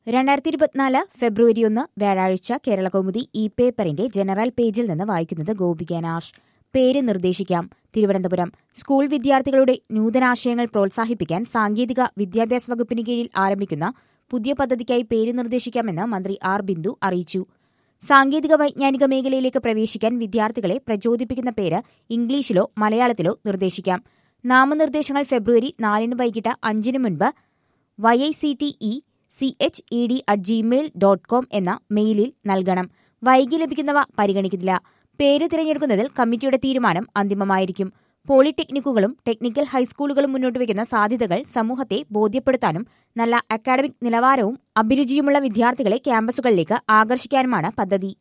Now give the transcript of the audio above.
രണ്ടായിരത്തി ഇരുപത്തിനാല് ഫെബ്രുവരി ഒന്ന് വ്യാഴാഴ്ച കേരളകൗമുദി ഈ പേപ്പറിന്റെ ജനറൽ പേജിൽ നിന്ന് വായിക്കുന്നത് ഗോപിക നാഷ് പേര് നിർദ്ദേശിക്കാം തിരുവനന്തപുരം സ്കൂൾ വിദ്യാർത്ഥികളുടെ നൂതനാശയങ്ങൾ പ്രോത്സാഹിപ്പിക്കാൻ സാങ്കേതിക വിദ്യാഭ്യാസ വകുപ്പിന് കീഴിൽ ആരംഭിക്കുന്ന പുതിയ പദ്ധതിക്കായി പേര് നിർദ്ദേശിക്കാമെന്ന് മന്ത്രി ആർ ബിന്ദു അറിയിച്ചു സാങ്കേതിക വൈജ്ഞാനിക മേഖലയിലേക്ക് പ്രവേശിക്കാൻ വിദ്യാർത്ഥികളെ പ്രചോദിപ്പിക്കുന്ന പേര് ഇംഗ്ലീഷിലോ മലയാളത്തിലോ നിർദ്ദേശിക്കാം നാമനിർദ്ദേശങ്ങൾ ഫെബ്രുവരി നാലിന് വൈകിട്ട് അഞ്ചിന് മുൻപ് Y I C T E C H E D at Gmail dot com എന്ന മെയിലിൽ നൽകണം വൈകി ലഭിക്കുന്നവ പരിഗണിക്കുന്നില്ല പേര് തിരഞ്ഞെടുക്കുന്നതിൽ കമ്മിറ്റിയുടെ തീരുമാനം അന്തിമമായിരിക്കും പോളിടെക്നിക്കുകളും ടെക്നിക്കൽ ഹൈസ്കൂളുകളും മുന്നോട്ട് വയ്ക്കുന്ന സാധ്യതകൾ സമൂഹത്തെ ബോധ്യപ്പെടുത്താനും നല്ല അക്കാഡമിക് നിലവാരവും അഭിരുചിയുമുള്ള വിദ്യാർത്ഥികളെ ക്യാമ്പസുകളിലേക്ക് ആകർഷിക്കാനുമാണ് പദ്ധതി